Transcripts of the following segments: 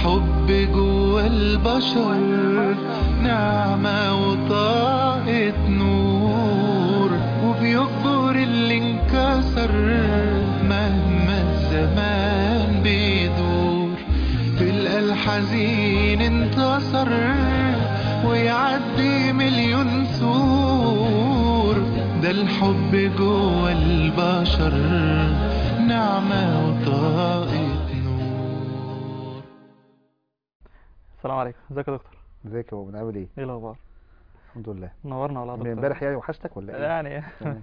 الحب جوا البشر نعمة وطاقة نور وبيكبر اللي انكسر مهما الزمان بيدور تلقى الحزين انتصر ويعدي مليون سور ده الحب جوا البشر نعمة وطاقة نور السلام عليكم ازيك يا دكتور ازيك يا بابا عامل ايه ايه الاخبار الحمد لله نورنا والله يا من دكتور امبارح يعني وحشتك ولا ايه يعني تمام.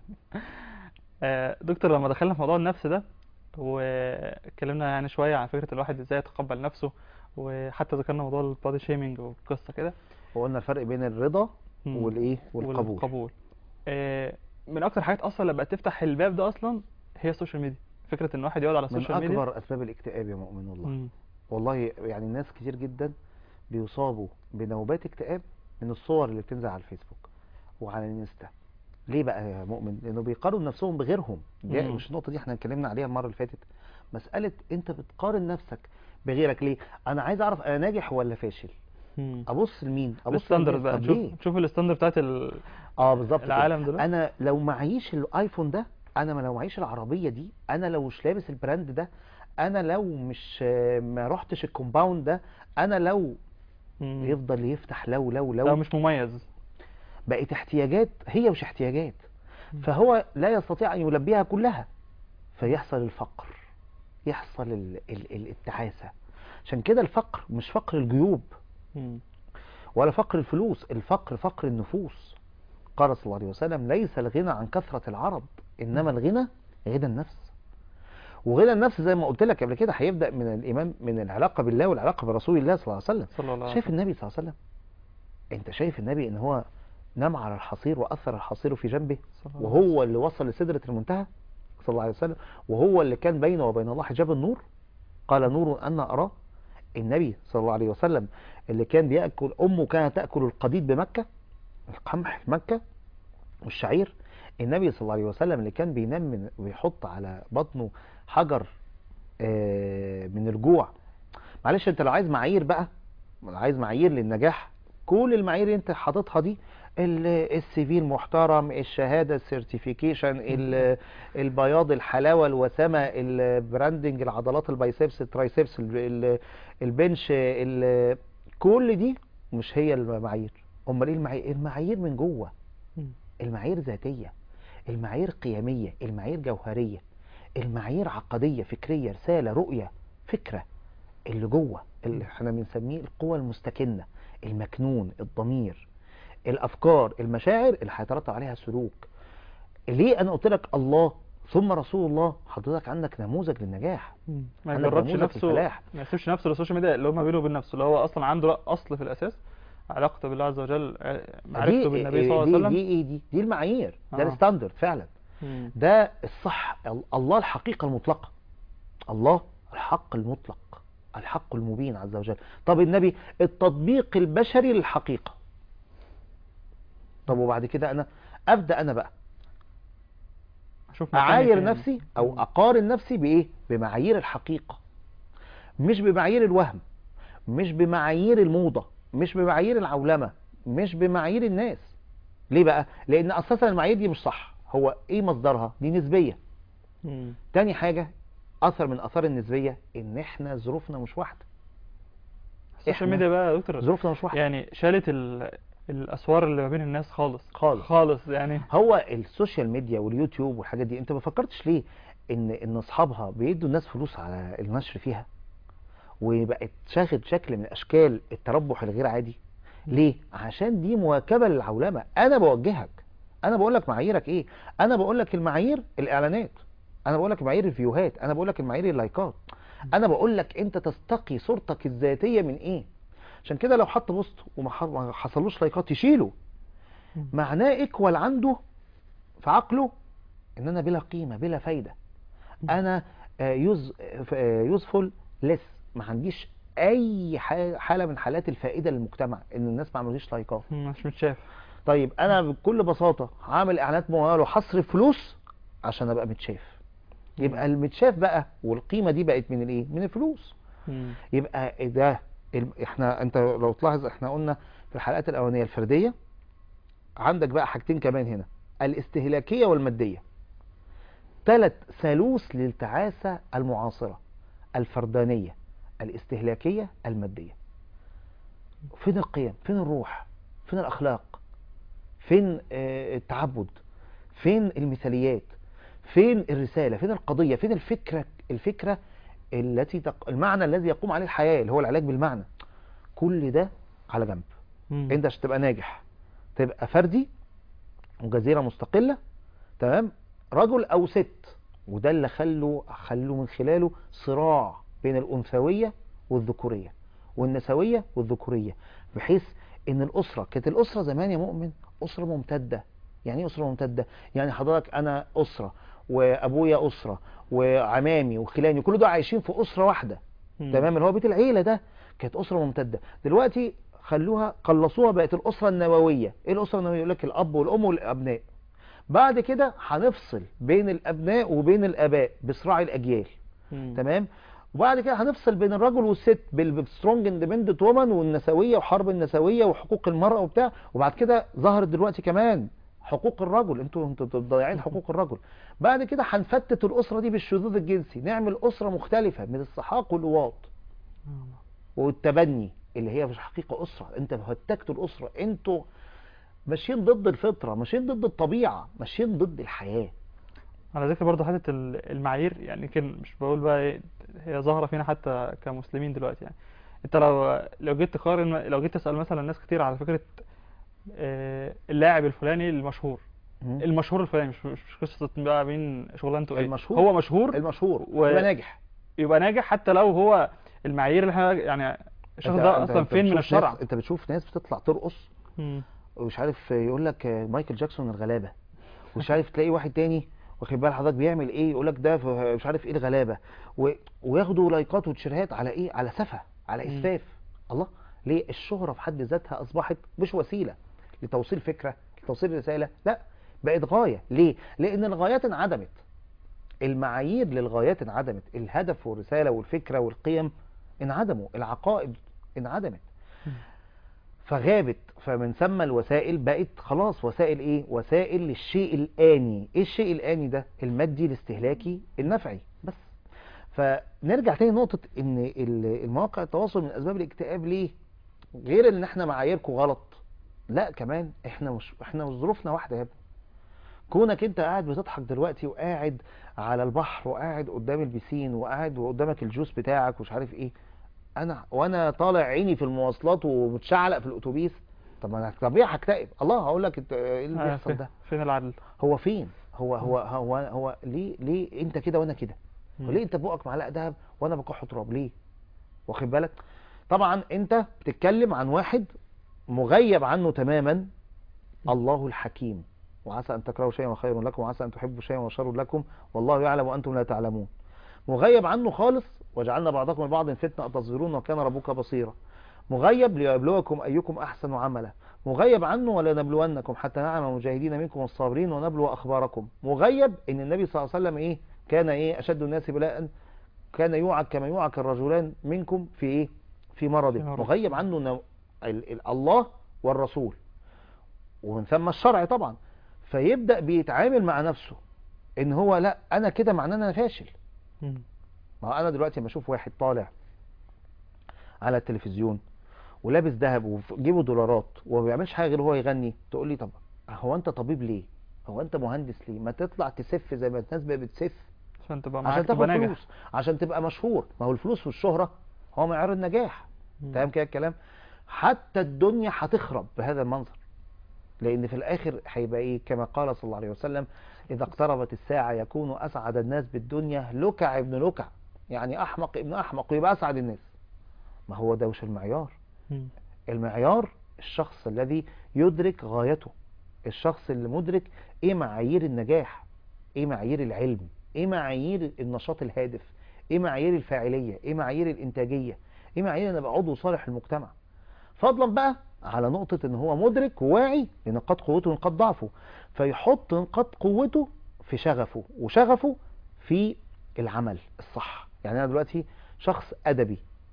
آه، دكتور لما دخلنا في موضوع النفس ده واتكلمنا يعني شويه عن فكره الواحد ازاي يتقبل نفسه وحتى ذكرنا موضوع البادي شيمينج والقصه كده وقلنا الفرق بين الرضا مم. والايه والقبول والقبول آه، من اكتر حاجات اصلا لما تفتح الباب ده اصلا هي السوشيال ميديا فكره ان واحد يقعد على من السوشيال ميديا اكبر اسباب الاكتئاب يا مؤمن والله مم. والله يعني ناس كتير جدا بيصابوا بنوبات اكتئاب من الصور اللي بتنزل على الفيسبوك وعلى الانستا ليه بقى يا مؤمن لانه بيقارنوا نفسهم بغيرهم دي مم. مش النقطه دي احنا اتكلمنا عليها المره اللي فاتت مساله انت بتقارن نفسك بغيرك ليه انا عايز اعرف انا ناجح ولا فاشل مم. ابص لمين ابص الستاندرد للناس. بقى طب نشوف ليه نشوف الستاندرد بتاعت ال... اه بالظبط كده. العالم دلوقتي انا لو معيش الايفون ده انا ما لو معيش العربيه دي انا لو مش لابس البراند ده انا لو مش آه، ما رحتش الكومباوند ده انا لو مم. يفضل يفتح لو لو لو لو مش مميز بقت احتياجات هي مش احتياجات مم. فهو لا يستطيع ان يلبيها كلها فيحصل الفقر يحصل ال- ال- ال- التعاسه عشان كده الفقر مش فقر الجيوب مم. ولا فقر الفلوس الفقر فقر النفوس قال صلى الله عليه وسلم ليس الغنى عن كثرة العرض إنما الغنى غنى النفس وغنى النفس زي ما قلت لك قبل كده هيبدأ من الإيمان من العلاقة بالله والعلاقة برسول الله صلى الله عليه وسلم صلى الله عليه شايف وسلم النبي صلى الله عليه وسلم أنت شايف النبي إن هو نام على الحصير وأثر الحصير في جنبه صلى الله عليه وهو اللي وصل لسدرة المنتهى صلى الله عليه وسلم وهو اللي كان بينه وبين الله حجاب النور قال نور أن أراه النبي صلى الله عليه وسلم اللي كان بيأكل أمه كانت تأكل القديد بمكة القمح في مكة والشعير النبي صلى الله عليه وسلم اللي كان بينام من ويحط على بطنه حجر آه، من الجوع معلش انت لو عايز معايير بقى لو عايز معايير للنجاح كل المعايير اللي انت حاططها دي السي في المحترم الشهاده السيرتيفيكيشن ال- البياض الحلاوه الوسامه البراندنج العضلات البايسبس الترايسبس ال- ال- البنش ال- كل دي مش هي المعايير امال ايه المعايير المعايير من جوه مم. المعايير ذاتيه المعايير قيميه المعايير جوهريه المعايير عقديه فكريه رساله رؤيه فكره اللي جوه اللي احنا بنسميه القوى المستكنه المكنون الضمير الافكار المشاعر اللي هيترتب عليها سلوك ليه انا قلت لك الله ثم رسول الله حضرتك عندك نموذج للنجاح مم. ما عندك يجربش نموذج نفسه الفلاح. ما يسيبش نفسه للسوشيال ميديا اللي هو ما بينه وبين نفسه اللي هو اصلا عنده اصل في الاساس علاقته بالله عز وجل ع- معرفته دي بالنبي صلى الله عليه دي وسلم دي ايه دي دي المعايير ده آه. الستاندرد فعلا مم. ده الصح ال- الله الحقيقة المطلقة الله الحق المطلق الحق المبين عز وجل طب النبي التطبيق البشري للحقيقة طب وبعد كده انا ابدا انا بقى اشوف مكاني اعاير فين. نفسي او مم. اقارن نفسي بايه بمعايير الحقيقة مش بمعايير الوهم مش بمعايير الموضة مش بمعايير العولمة مش بمعايير الناس ليه بقى لان اساسا المعايير دي مش صح هو ايه مصدرها دي نسبية مم. تاني حاجة أثر من آثار النسبية إن إحنا ظروفنا مش واحدة السوشيال إحنا ميديا بقى يا دكتور ظروفنا مش واحدة يعني شالت ال... الاسوار اللي ما بين الناس خالص خالص. خالص يعني هو السوشيال ميديا واليوتيوب والحاجات دي أنت ما فكرتش ليه إن إن أصحابها بيدوا الناس فلوس على النشر فيها وبقت شاغل شكل من أشكال التربح الغير عادي ليه؟ عشان دي مواكبة للعولمة أنا بوجهك أنا بقول لك معاييرك إيه؟ أنا بقول لك المعايير الإعلانات أنا بقول لك معايير الفيوهات أنا بقول لك المعايير اللايكات أنا بقول لك أنت تستقي صورتك الذاتية من إيه؟ عشان كده لو حط بوست وما ح- ما حصلوش لايكات يشيله مم. معناه ايكوال عنده في عقله ان انا بلا قيمه بلا فايده انا يوز يوزفول ليس ما عنديش اي ح- حاله من حالات الفائده للمجتمع ان الناس ما عملوش لايكات مم. مش متشاف طيب انا بكل بساطه هعمل اعلانات مموله وهصرف فلوس عشان ابقى متشاف يبقى المتشاف بقى والقيمه دي بقت من الايه من الفلوس مم. يبقى ده ال- احنا انت لو تلاحظ احنا قلنا في الحلقات الاولانيه الفرديه عندك بقى حاجتين كمان هنا الاستهلاكيه والماديه ثلاث ثالوث للتعاسه المعاصره الفردانيه الاستهلاكيه الماديه فين القيم فين الروح فين الاخلاق فين آه، التعبد فين المثاليات فين الرساله فين القضيه فين الفكره الفكره التي تق... المعنى الذي يقوم عليه الحياه اللي هو العلاج بالمعنى كل ده على جنب مم. انت عشان تبقى ناجح تبقى فردي وجزيره مستقله تمام رجل او ست وده اللي خلوا خلوا من خلاله صراع بين الانثويه والذكوريه والنسويه والذكوريه بحيث ان الاسره كانت الاسره زمان يا مؤمن اسره ممتده يعني ايه اسره ممتده يعني حضرتك انا اسره وابويا اسره وعمامي وخلاني كل دول عايشين في اسره واحده مم. تمام اللي هو بيت العيله ده كانت اسره ممتده دلوقتي خلوها قلصوها بقت الاسره النوويه ايه الاسره النوويه يقول لك الاب والام والابناء بعد كده هنفصل بين الابناء وبين الاباء بصراع الاجيال مم. تمام وبعد كده هنفصل بين الرجل والست بالسترونج اندبندنت وومن والنسويه وحرب النسويه وحقوق المراه وبتاع وبعد كده ظهرت دلوقتي كمان حقوق الرجل انتوا انتوا ضايعين حقوق الرجل بعد كده هنفتت الاسره دي بالشذوذ الجنسي نعمل اسره مختلفه من السحاق واللواط آه. والتبني اللي هي في الحقيقه اسره انت هتكتوا الاسره انتوا ماشيين ضد الفطره ماشيين ضد الطبيعه ماشيين ضد الحياه على ذكر برضه حته ال- المعايير يعني كان مش بقول بقى ايه هي ظاهره فينا حتى كمسلمين دلوقتي يعني انت لو لو جيت تقارن لو جيت تسال مثلا ناس كتير على فكره آه، اللاعب الفلاني المشهور مم. المشهور الفلاني مش مش مش قصه بقى مين شغلانته ايه المشهور. هو مشهور المشهور و- يبقى ناجح يبقى ناجح حتى لو هو المعايير اللي احنا يعني الشخص انت- ده انت- اصلا انت فين من بتشوف الشرع ناس انت بتشوف ناس بتطلع ترقص مم. ومش عارف يقول لك مايكل جاكسون الغلابه ومش عارف تلاقي واحد تاني واخد بال حضرتك بيعمل ايه يقول لك ده في- مش عارف ايه الغلابه و... وياخدوا لايكات وتشيرهات على ايه على سفه على مم. اسفاف الله ليه الشهره في حد ذاتها اصبحت مش وسيله لتوصيل فكره لتوصيل رساله لا بقت غايه ليه لان الغايات انعدمت المعايير للغايات انعدمت الهدف والرساله والفكره والقيم انعدموا العقائد انعدمت فغابت فمن ثم الوسائل بقت خلاص وسائل ايه وسائل للشيء الآني ايه الشيء الآني ده المادي الاستهلاكي النفعي بس فنرجع تاني نقطة ان ال- المواقع التواصل من اسباب الاكتئاب ليه غير ان احنا معاييركم غلط لا كمان احنا مش احنا مش ظروفنا واحدة يا ابني كونك انت قاعد بتضحك دلوقتي وقاعد على البحر وقاعد قدام البسين وقاعد وقدامك الجوس بتاعك ومش عارف ايه انا وانا طالع عيني في المواصلات ومتشعلق في الاتوبيس طب ما انا طبيعي هكتئب الله هقول لك انت ايه اللي آه، بيحصل فين- ده فين العدل هو فين هو هو هو هو ليه ليه انت كده وانا كده مم. وليه انت بقك معلقه دهب وانا بكح تراب ليه واخد بالك طبعا انت بتتكلم عن واحد مغيب عنه تماما الله الحكيم وعسى ان تكرهوا شيئا خير لكم وعسى ان تحبوا شيئا وشر لكم والله يعلم وانتم لا تعلمون مغيب عنه خالص وجعلنا بعضكم لبعض فتنه اتصبرون وكان ربك بصيرا مغيب ليبلوكم ايكم احسن عملا مغيب عنه ولنبلونكم حتى نعلم المجاهدين منكم والصابرين ونبلو اخباركم مغيب ان النبي صلى الله عليه وسلم ايه كان ايه اشد الناس بلاء كان يوعك كما يوعك الرجلان منكم في ايه في مرضه في مرض. مغيب عنه نو... ال... ال... الله والرسول ومن ثم الشرع طبعا فيبدأ بيتعامل مع نفسه ان هو لا انا كده معناه ان انا فاشل مم. ما هو انا دلوقتي لما اشوف واحد طالع على التلفزيون ولابس ذهب وفي جيبه دولارات وما بيعملش حاجه غير هو يغني تقول لي طب هو انت طبيب ليه هو انت مهندس ليه ما تطلع تسف زي ما الناس بقت بتسف عشان تبقى معاك عشان تبقى تاخد ناجح فلوس عشان تبقى مشهور ما هو الفلوس والشهره هو معيار النجاح مم. تمام كده الكلام حتى الدنيا هتخرب بهذا المنظر لان في الاخر هيبقى ايه كما قال صلى الله عليه وسلم اذا اقتربت الساعه يكون اسعد الناس بالدنيا لكع ابن لكع يعني احمق ابن احمق ويبقى اسعد الناس ما هو ده مش المعيار مم. المعيار الشخص الذي يدرك غايته الشخص اللي مدرك ايه معايير النجاح ايه معايير العلم ايه معايير النشاط الهادف ايه معايير الفاعليه ايه معايير الانتاجيه ايه معايير ان ابقى عضو صالح للمجتمع فضلا بقى على نقطة ان هو مدرك وواعي لنقاط قوته ونقاط ضعفه فيحط نقاط قوته في شغفه وشغفه في العمل الصح يعني انا دلوقتي شخص ادبي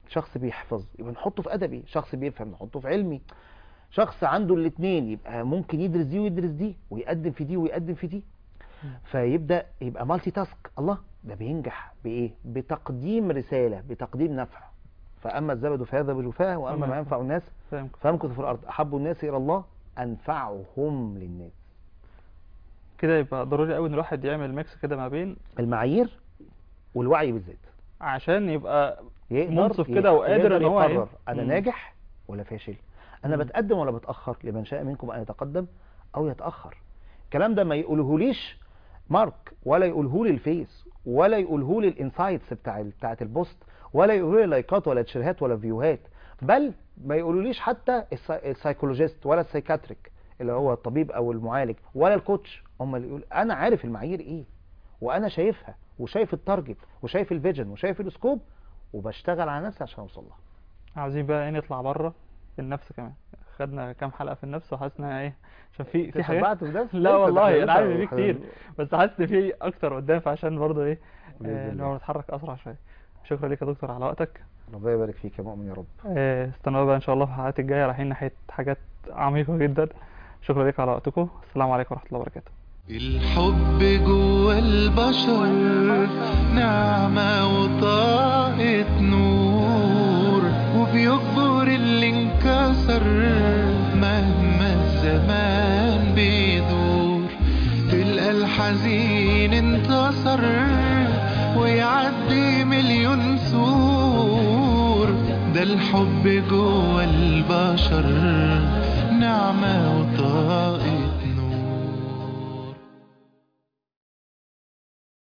شخص بيحفظ يبقى نحطه في ادبي شخص بيفهم نحطه في علمي شخص عنده الاثنين يبقى ممكن يدرس دي ويدرس دي ويقدم في دي ويقدم في دي فيبدا يبقى مالتي تاسك الله ده بينجح بايه بتقديم رساله بتقديم نفع فاما الزبد فهذا بجفاه واما ما ينفع الناس فاهم فامكث في الارض احب الناس الى الله انفعهم للناس كده يبقى ضروري قوي ان الواحد يعمل ميكس كده ما بين المعايير والوعي بالذات عشان يبقى يقدر منصف ي- كده وقادر يقدر إن هو إيه؟ يقرر انا مم. ناجح ولا فاشل انا مم. بتقدم ولا بتاخر لمن شاء منكم ان يتقدم او يتاخر الكلام ده ما يقولهوليش مارك ولا يقوله لي الفيس ولا يقوله لي الانسايتس بتاع ال- بتاعت البوست ولا يقوله لي لايكات ولا تشيرهات ولا فيوهات بل ما يقولوليش حتى السا- السايكولوجيست ولا السايكاتريك اللي هو الطبيب او المعالج ولا الكوتش هم اللي يقول انا عارف المعايير ايه وانا شايفها وشايف التارجت وشايف الفيجن وشايف السكوب وبشتغل على نفسي عشان اوصل لها عاوزين بقى ايه نطلع بره النفس كمان خدنا كام حلقة في النفس وحاسس انها ايه عشان في في حاجات تشبعت في ده لا والله انا عارف إن في إحنا- كتير بس حاسس ان في اكتر قدام فعشان برضه ايه بإذن آه، الله. نبقى نتحرك اسرع شويه شكرا ليك يا دكتور على وقتك ربنا يبارك فيك يا مؤمن يا رب آه، استنوا بقى ان شاء الله في الحلقات الجايه رايحين ناحيه حاجات عميقه جدا شكرا ليك على وقتكم السلام عليكم ورحمه الله وبركاته الحب جوا البشر نعمة وطاقة نور وبيكبر اللي انكسر مهما الزمان بيدور تلقى الحزين انتصر ويعدي مليون سور ده الحب جوا البشر نعمة وطاقة